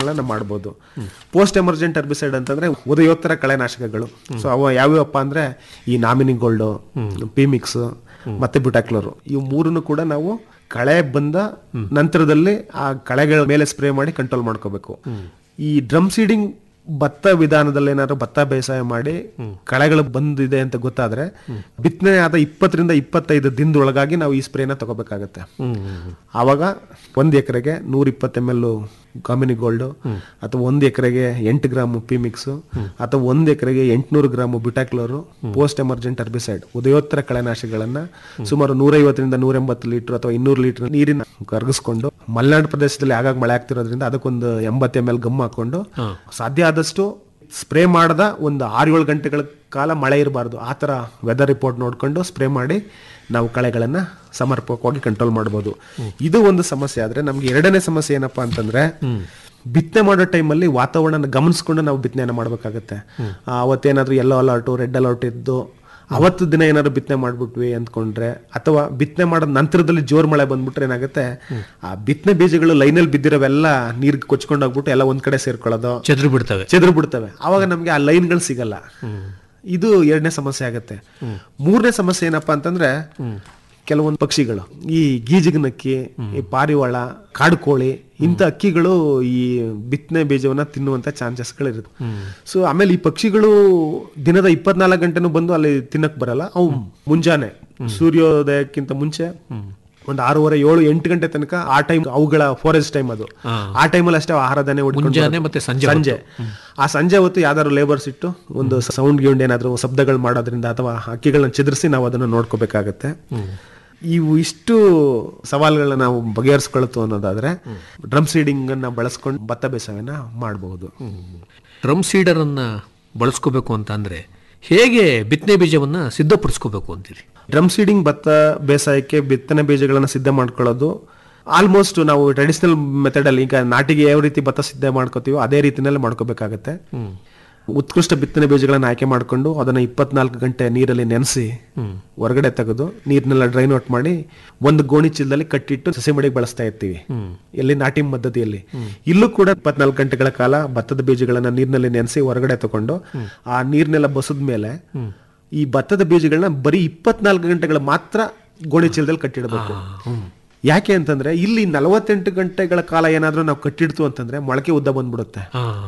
ಸಿಸ್ಟಮ್ಗಳನ್ನ ಮಾಡ್ಬೋದು post emergent herbicide ಅಂತಂದ್ರೆ ಉದಯೋತ್ತರ ಕಳೆನಾಶಕಗಳು ಸೊ ಅವ ಯಾವ್ಯಾವಪ್ಪ ಅಂದ್ರೆ ಈ ನಾಮಿನಿ ಗೋಲ್ಡು ಪಿಮಿಕ್ಸ್ ಮತ್ತೆ ಬ್ಯುಟಾಕ್ಲೋರು ಇವು ಮೂರನ್ನು ಕೂಡ ನಾವು ಕಳೆ ಬಂದ ನಂತರದಲ್ಲಿ ಆ ಕಳೆಗಳ ಮೇಲೆ ಸ್ಪ್ರೇ ಮಾಡಿ ಕಂಟ್ರೋಲ್ ಮಾಡ್ಕೋಬೇಕು ಈ ಡ್ರಮ್ ಸೀಡಿಂಗ್ ಭತ್ತ ವಿಧಾನದಲ್ಲಿ ಏನಾದ್ರು ಭತ್ತ ಬೇಸಾಯ ಮಾಡಿ ಕಳೆಗಳು ಬಂದಿದೆ ಅಂತ ಗೊತ್ತಾದ್ರೆ ಬಿತ್ತನೆ ಆದ ಇಪ್ಪತ್ತರಿಂದ ಇಪ್ಪತ್ತೈದು ದಿನದೊಳಗಾಗಿ ನಾವು ಈ ಸ್ಪ್ರೇನ ತಗೋಬೇಕಾಗತ್ತೆ ಆವಾಗ ಒಂದ್ ಎಕರೆಗೆ ನೂರ ಇಪ್ಪತ್ತು ಎಮ್ ಎಲ್ ಕಾಮಿನಿ ಗೋಲ್ಡ್ ಅಥವಾ ಒಂದ್ ಎಕರೆಗೆ ಎಂಟು ಗ್ರಾಮ್ ಪಿಮಿಕ್ಸ್ ಅಥವಾ ಒಂದ್ ಎಕರೆಗೆ ಎಂಟುನೂರು gram butachlor post emergent herbicide ಉದಯೋತ್ತರ ಕಳೆನಾಶಕಗಳನ್ನ ಸುಮಾರು ನೂರೈವತ್ತರಿಂದ ನೂರ ಎಂಬತ್ತು ಲೀಟರ್ ಅಥವಾ ಇನ್ನೂರು ಲೀಟರ್ ನೀರಿನ ಕರಗಿಸ್ಕೊಂಡು ಮಲೆನಾಡು ಪ್ರದೇಶದಲ್ಲಿ ಆಗಾಗ ಮಳೆ ಆಗ್ತಿರೋದ್ರಿಂದ ಅದಕ್ಕೊಂದು ಎಂಬತ್ತು ಎಮ್ ಎಲ್ ಗಮ್ ಹಾಕೊಂಡು ಸಾಧ್ಯ ಆದಷ್ಟು ಸ್ಪ್ರೇ ಮಾಡದ ಒಂದು ಆರು ಏಳು ಗಂಟೆಗಳ ಕಾಲ ಮಳೆ ಇರಬಾರ್ದು ಆ ಥರ ವೆದರ್ ರಿಪೋರ್ಟ್ ನೋಡ್ಕೊಂಡು ಸ್ಪ್ರೇ ಮಾಡಿ ನಾವು ಕಳೆಗಳನ್ನ ಸಮರ್ಪಕವಾಗಿ ಕಂಟ್ರೋಲ್ ಮಾಡ್ಬೋದು ಇದು ಒಂದು ಸಮಸ್ಯೆ ಆದ್ರೆ ನಮ್ಗೆ ಎರಡನೇ ಸಮಸ್ಯೆ ಏನಪ್ಪಾ ಅಂತಂದ್ರೆ ಬಿತ್ತನೆ ಮಾಡೋ ಟೈಮಲ್ಲಿ ವಾತಾವರಣ ಗಮನಿಸ್ಕೊಂಡು ನಾವು ಬಿತ್ತನೆಯನ್ನ ಮಾಡ್ಬೇಕಾಗತ್ತೆ ಆ, ಅವತ್ತೇನಾದ್ರೂ ಯೆಲ್ಲೋ ಅಲರ್ಟು ರೆಡ್ ಅಲರ್ಟ್ ಇದ್ದು ಅವತ್ತು ದಿನ ಏನಾದ್ರು ಬಿತ್ತನೆ ಮಾಡ್ಬಿಟ್ವಿ ಅಂದ್ಕೊಂಡ್ರೆ ಅಥವಾ ಬಿತ್ತನೆ ಮಾಡೋ ನಂತರದಲ್ಲಿ ಜೋರ್ ಮಳೆ ಬಂದ್ಬಿಟ್ರೆ ಏನಾಗುತ್ತೆ ಆ ಬಿತ್ತನೆ ಬೀಜಗಳು ಲೈನಲ್ಲಿ ಬಿದ್ದಿರೋವೆಲ್ಲ ನೀರ್ ಕೊಚ್ಕೊಂಡು ಹೋಗ್ಬಿಟ್ಟು ಎಲ್ಲ ಒಂದ್ ಕಡೆ ಸೇರ್ಕೊಳ್ಳೋದು ಚೆದ್ರು ಬಿಡ್ತವೆ ಚೆದ್ರು ಬಿಡ್ತವೆ ಅವಾಗ ನಮ್ಗೆ ಆ ಲೈನ್ಗಳು ಸಿಗಲ್ಲ ಇದು ಎರಡನೇ ಸಮಸ್ಯೆ ಆಗತ್ತೆ ಮೂರನೇ ಸಮಸ್ಯೆ ಏನಪ್ಪಾ ಅಂತಂದ್ರೆ ಕೆಲವೊಂದು ಪಕ್ಷಿಗಳು ಈ ಗೀಜಿಗನಕ್ಕಿ ಈ ಪಾರಿವಾಳ ಕಾಡು ಕೋಳಿ ಇಂಥ ಅಕ್ಕಿಗಳು ಈ ಬಿತ್ತನೆ ಬೀಜವನ್ನ ತಿನ್ನುವಂತ ಚಾನ್ಸಸ್ಗಳು ಇರುತ್ತೆ ಸೊ ಆಮೇಲೆ ಈ ಪಕ್ಷಿಗಳು ದಿನದ ಇಪ್ಪತ್ನಾಲ್ಕು ಗಂಟೆನೂ ಬಂದು ಅಲ್ಲಿ ತಿನ್ನಕ್ ಬರಲ್ಲ ಅವು ಮುಂಜಾನೆ ಸೂರ್ಯೋದಯಕ್ಕಿಂತ ಮುಂಚೆ ಒಂದು ಆರೂವರೆ ಏಳು ಎಂಟು ಗಂಟೆ ತನಕ ಆ ಟೈಮ್ ಅವುಗಳ ಫಾರೆಸ್ಟ್ ಟೈಮ್ ಅದು ಆ ಟೈಮಲ್ಲಿ ಅಷ್ಟೇ ಆಹಾರ ಧಾನ್ಯ ಹುಡ್ಕೊಂಡು ಮುಂಜಾನೆ ಬರೋದು. ಮತ್ತೆ ಸಂಜೆ ಸಂಜೆ ಆ ಸಂಜೆ ಹೊತ್ತು ಯಾವ್ದಾದ್ರು ಲೇಬರ್ಸ್ ಇಟ್ಟು ಒಂದು ಸೌಂಡ್ ಗಿೌಂಡ್ ಏನಾದ್ರು ಶಬ್ದಗಳು ಮಾಡೋದ್ರಿಂದ ಅಥವಾ ಹಕ್ಕಿಗಳನ್ನ ಚೆದರಿಸಿ ನಾವು ಅದನ್ನ ನೋಡ್ಕೋಬೇಕಾಗತ್ತೆ ಇವು ಇಷ್ಟು ಸವಾಲುಗಳನ್ನ ನಾವು ಬಗೆಹರಿಸ್ಕೊಳ್ತು ಅನ್ನೋದಾದ್ರೆ ಡ್ರಮ್ ಸೀಡಿಂಗ್ ಅನ್ನ ಬಳಸ್ಕೊಂಡು ಭತ್ತ ಬೇಸಾಯನ ಮಾಡಬಹುದು ಡ್ರಮ್ ಸೀಡರ್ ಅನ್ನ ಬಳಸ್ಕೋಬೇಕು ಅಂತ ಅಂದ್ರೆ ಹೇಗೆ ಬಿತ್ತನೆ ಬೀಜವನ್ನ ಸಿದ್ಧಪಡಿಸ್ಕೋಬೇಕು ಅಂತೀರಿ ಡ್ರಮ್ ಸೀಡಿಂಗ್ ಭತ್ತ ಬೇಸಾಯಕ್ಕೆ ಬಿತ್ತನೆ ಬೀಜಗಳನ್ನ ಸಿದ್ಧ ಮಾಡ್ಕೊಳ್ಳೋದು ಆಲ್ಮೋಸ್ಟ್ ನಾವು ಟ್ರೆಡಿಷನಲ್ ಮೆಥಡ್ ಅಲ್ಲಿ ಈಗ ನಾಟಿಗೆ ಯಾವ ರೀತಿ ಭತ್ತ ಸಿದ್ಧ ಮಾಡ್ಕೋತೀವೋ ಅದೇ ರೀತಿನಲ್ಲಿ ಮಾಡ್ಕೋಬೇಕಾಗತ್ತೆ ಉತ್ಕೃಷ್ಟ ಬಿತ್ತನೆ ಬೀಜಗಳನ್ನ ಆಯ್ಕೆ ಮಾಡ್ಕೊಂಡು ಅದನ್ನ ಇಪ್ಪತ್ನಾಲ್ಕು ಗಂಟೆ ನೀರಲ್ಲಿ ನೆನೆಸಿ ಹೊರಗಡೆ ತೆಗೆದು ನೀರ್ನೆಲ್ಲ ಡ್ರೈನ್ ಔಟ್ ಮಾಡಿ ಒಂದು ಗೋಣಿ ಚೀಲದಲ್ಲಿ ಕಟ್ಟಿಟ್ಟು ಸಸಿ ಮಡಿಗೆ ಬಳಸ್ತಾ ಇರ್ತೀವಿ ಎಲ್ಲಿ ನಾಟಿ ಪದ್ಧತಿಯಲ್ಲಿ ಇಲ್ಲೂ ಕೂಡ ಇಪ್ಪತ್ನಾಲ್ಕು ಗಂಟೆಗಳ ಕಾಲ ಭತ್ತದ ಬೀಜಗಳನ್ನ ನೀರಿನಲ್ಲಿ ನೆನೆಸಿ ಹೊರಗಡೆ ತಗೊಂಡು ಆ ನೀರ್ನೆಲ್ಲ ಬಸದ ಮೇಲೆ ಈ ಭತ್ತದ ಬೀಜಗಳನ್ನ ಬರೀ ಇಪ್ಪತ್ನಾಲ್ಕು ಗಂಟೆಗಳ ಮಾತ್ರ ಗೋಣಿ ಚೀಲದಲ್ಲಿ ಕಟ್ಟಿಡಬೇಕು ಯಾಕೆ ಅಂತಂದ್ರೆ ಇಲ್ಲಿ ನಲವತ್ತೆಂಟು ಗಂಟೆಗಳ ಕಾಲ ಏನಾದ್ರೂ ನಾವು ಕಟ್ಟಿಡ್ತು ಅಂತಂದ್ರೆ ಮೊಳಕೆ ಉದ್ದ ಬಂದ್ಬಿಡುತ್ತೆ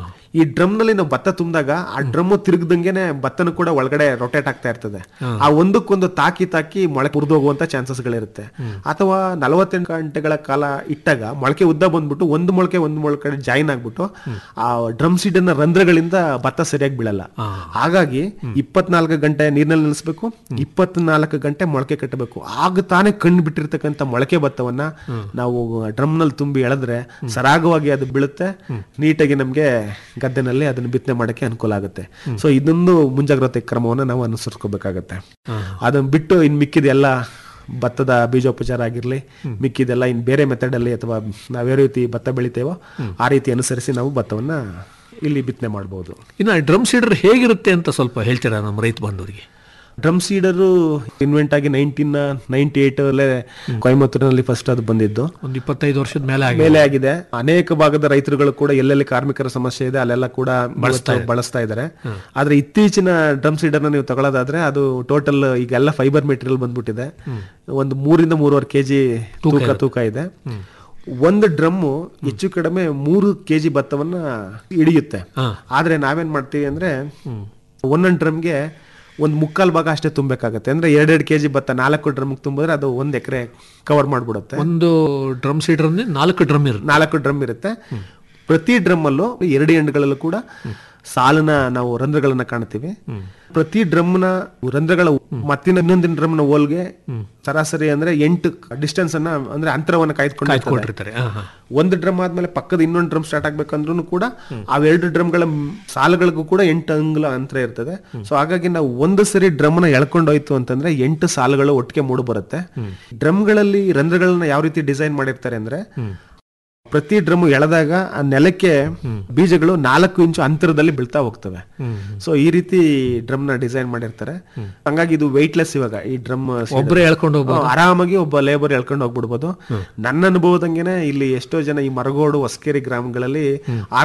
ಈ ಡ್ರಮ್ ನಲ್ಲಿ ನಾವು ಭತ್ತ ತುಂಬಿದಾಗ ಆ ಡ್ರಮ್ ತಿರುಗದಂಗೆನೆ ಭತ್ತನೂ ಕೂಡ ಒಳಗಡೆ ರೊಟೇಟ್ ಆಗ್ತಾ ಇರ್ತದೆ ಆ ಒಂದಕ್ಕೊಂದು ತಾಕಿ ತಾಕಿ ಮೊಳಕೆ ಉರಿದೋಗುವಂತ ಚಾನ್ಸಸ್ ಗಳಿರುತ್ತೆ ಅಥವಾ ನಲವತ್ತೆಂಟು ಗಂಟೆಗಳ ಕಾಲ ಇಟ್ಟಾಗ ಮೊಳಕೆ ಉದ್ದ ಬಂದ್ಬಿಟ್ಟು ಒಂದು ಮೊಳಕೆ ಒಂದು ಮೊಳಕೆ ಜಾಯಿನ್ ಆಗ್ಬಿಟ್ಟು ಆ ಡ್ರಮ್ ಸೀಡನ್ನ ರಂಧ್ರಗಳಿಂದ ಭತ್ತ ಸರಿಯಾಗಿ ಬೀಳಲ್ಲ ಹಾಗಾಗಿ ಇಪ್ಪತ್ನಾಲ್ಕು ಗಂಟೆ ನೀರಿನಲ್ಲಿ ನಿಲ್ಲಿಸ್ಬೇಕು ಇಪ್ಪತ್ನಾಲ್ಕು ಗಂಟೆ ಮೊಳಕೆ ಕಟ್ಟಬೇಕು ಆಗ ತಾನೇ ಕಣ್ಣು ಬಿಟ್ಟಿರ್ತಕ್ಕಂಥ ಮೊಳಕೆ ಭತ್ತವನ್ನ ನಾವು ಡ್ರಮ್ ನಲ್ಲಿ ತುಂಬಿ ಎಳೆದ್ರೆ ಸರಾಗವಾಗಿ ಅದು ಬೀಳುತ್ತೆ ನೀಟಾಗಿ ನಮ್ಗೆ ಗದ್ದೆನಲ್ಲಿ ಅದನ್ನ ಬಿತ್ತನೆ ಮಾಡಕ್ಕೆ ಅನುಕೂಲ ಆಗುತ್ತೆ ಸೊ ಇದೊಂದು ಮುಂಜಾಗ್ರತೆ ಕ್ರಮವನ್ನ ನಾವು ಅನುಸರಿಸ್ಕೋಬೇಕಾಗತ್ತೆ ಅದನ್ನ ಬಿಟ್ಟು ಇನ್ ಮಿಕ್ಕಿದ ಎಲ್ಲ ಭತ್ತದ ಬೀಜೋಪಚಾರ ಆಗಿರ್ಲಿ ಮಿಕ್ಕಿದೆಲ್ಲ ಇನ್ ಬೇರೆ ಮೆಥಡ್ ಅಲ್ಲಿ ಅಥವಾ ನಾವ್ ಯಾವ ರೀತಿ ಭತ್ತ ಬೆಳಿತೇವೋ ಆ ರೀತಿ ಅನುಸರಿಸಿ ನಾವು ಭತ್ತವನ್ನ ಇಲ್ಲಿ ಬಿತ್ತನೆ ಮಾಡಬಹುದು ಇನ್ನು ಡ್ರಮ್ ಸೀಡರ್ ಹೇಗಿರುತ್ತೆ ಅಂತ ಸ್ವಲ್ಪ ಹೇಳ್ತೀರಾ ನಮ್ಮ ರೈತ ಬಾಂಧವರಿಗೆ ಡ್ರಮ್ ಸೀಡರು ಇನ್ವೆಂಟ್ ಆಗಿ ನೈನ್ಟೀನ್ ನೈನ್ಟಿ ಏಟ್ ಅಲ್ಲೇ ಕೊಯಮತ್ತೂರಿನಲ್ಲಿ ಫಸ್ಟ್ ಅದು ಬಂದಿದ್ದು ಒಂದು ಇಪ್ಪತ್ತೈದು ವರ್ಷದ ಮೇಲೆ ಆಗಿ ಮೇಲೆ ಆಗಿದೆ ಅನೇಕ ಭಾಗದ ರೈತರುಗಳು ಕೂಡ ಎಲ್ಲೆಲ್ಲಿ ಕಾರ್ಮಿಕರ ಸಮಸ್ಯೆ ಇದೆ ಅಲ್ಲೆಲ್ಲ ಕೂಡ ಬಳಸ್ತಾ ಬಳಸ್ತಾ ಇದ್ದಾರೆ ಆದ್ರೆ ಇತ್ತೀಚಿನ ಡ್ರಮ್ ಸೀಡರ್ ನೀವು ತಗೊಳ್ಳೋದಾದ್ರೆ ಅದು ಟೋಟಲ್ ಈಗ ಎಲ್ಲ ಫೈಬರ್ ಮೆಟೀರಿಯಲ್ ಬಂದ್ಬಿಟ್ಟಿದೆ ಒಂದು ಮೂರಿಂದ ಮೂರುವರೆ ಕೆಜಿ ತೂಕ ತೂಕ ಇದೆ ಒಂದು ಡ್ರಮ್ ಹೆಚ್ಚು ಕಡಿಮೆ ಮೂರು ಕೆಜಿ ಭತ್ತವನ್ನ ಹಿಡಿಯುತ್ತೆ ಆದ್ರೆ ನಾವೇನ್ ಮಾಡ್ತೀವಿ ಅಂದ್ರೆ ಒಂದೊಂದು ಡ್ರಮ್ಗೆ ಒಂದು ಮುಕ್ಕಾಲ್ ಭಾಗ ಅಷ್ಟೇ ತುಂಬಬೇಕಾಗತ್ತೆ ಅಂದ್ರೆ ಎರಡೆರಡು ಕೆಜಿ ಭತ್ತ ನಾಲ್ಕು ಡ್ರಮ್ ತುಂಬಿದ್ರೆ ಅದು ಒಂದ್ ಎಕರೆ ಕವರ್ ಮಾಡ್ಬಿಡುತ್ತೆ ಒಂದು ಡ್ರಮ್ ಸೀಡರ್ ನಾಲ್ಕು ಡ್ರಮ್ ಇರುತ್ತೆ ನಾಲ್ಕು ಡ್ರಮ್ ಇರುತ್ತೆ ಪ್ರತಿ ಡ್ರಮ್ ಅಲ್ಲೂ ಎರಡು ಎಂಡ್ಗಳಲ್ಲೂ ಕೂಡ ಸಾಲನ ನಾವು ರಂಧ್ರಗಳನ್ನ ಕಾಣ್ತೀವಿ ಪ್ರತಿ ಡ್ರಮ್ನ ರಂಧ್ರಗಳ ಮತ್ತಿನ ಇನ್ನೊಂದಿನ ಡ್ರಮ್ನ ಹೋಲ್ಗೆ ಸರಾಸರಿ ಅಂದ್ರೆ ಎಂಟು ಡಿಸ್ಟೆನ್ಸ್ ಅನ್ನ ಅಂದ್ರೆ ಅಂತರವನ್ನ ಕಾಯ್ದುಕೊಂಡು ಕೊಟ್ಟಿರ್ತಾರೆ ಹಾ, ಹಾ. ಒಂದು ಡ್ರಮ್ ಆದ್ಮೇಲೆ ಪಕ್ಕದ ಇನ್ನೊಂದು ಡ್ರಮ್ ಸ್ಟಾರ್ಟ್ ಆಗ್ಬೇಕಂದ್ರೂ ಕೂಡ ಅವೆರಡು ಡ್ರಮ್ಗಳ ಸಾಲುಗಳಿಗೂ ಕೂಡ ಎಂಟು ಅಂಗುಲ ಅಂತರ ಇರ್ತದೆ ಸೊ ಹಾಗಾಗಿ ನಾವು ಒಂದು ಸರಿ ಡ್ರಮ್ ನ ಎಳ್ಕೊಂಡೋಯ್ತು ಅಂತಂದ್ರೆ ಎಂಟು ಸಾಲುಗಳು ಒಟ್ಟಿಗೆ ಮೂಡು ಬರುತ್ತೆ ಡ್ರಮ್ಗಳಲ್ಲಿ ರಂಧ್ರಗಳನ್ನ ಯಾವ ರೀತಿ ಡಿಸೈನ್ ಮಾಡಿರ್ತಾರೆ ಅಂದ್ರೆ ಪ್ರತಿ ಡ್ರಮ್ ಎಳೆದಾಗ ಆ ನೆಲಕ್ಕೆ ಬೀಜಗಳು ನಾಲ್ಕು ಇಂಚು ಅಂತರದಲ್ಲಿ ಬೀಳ್ತಾ ಹೋಗ್ತವೆ ಸೊ ಈ ರೀತಿ ಡ್ರಮ್ ನ ಡಿಸೈನ್ ಮಾಡಿರ್ತಾರೆ ಹಂಗಾಗಿ ಇದು ವೆಯ್ಟ್ಲೆಸ್ ಇವಾಗ ಈ ಡ್ರಮ್ ಒಬ್ರೇ ಎಳ್ಕೊಂಡು ಹೋಗ್ಬೋದು ಆರಾಮಾಗಿ ಒಬ್ಬ ಲೇಬರ್ ಎಳ್ಕೊಂಡು ಹೋಗ್ಬಿಡ್ಬೋದು ನನ್ನ ಅನುಭವದಂಗೆನೆ ಇಲ್ಲಿ ಎಷ್ಟೋ ಜನ ಈ ಮರಗೋಡು ಹೊಸಕೇರಿ ಗ್ರಾಮಗಳಲ್ಲಿ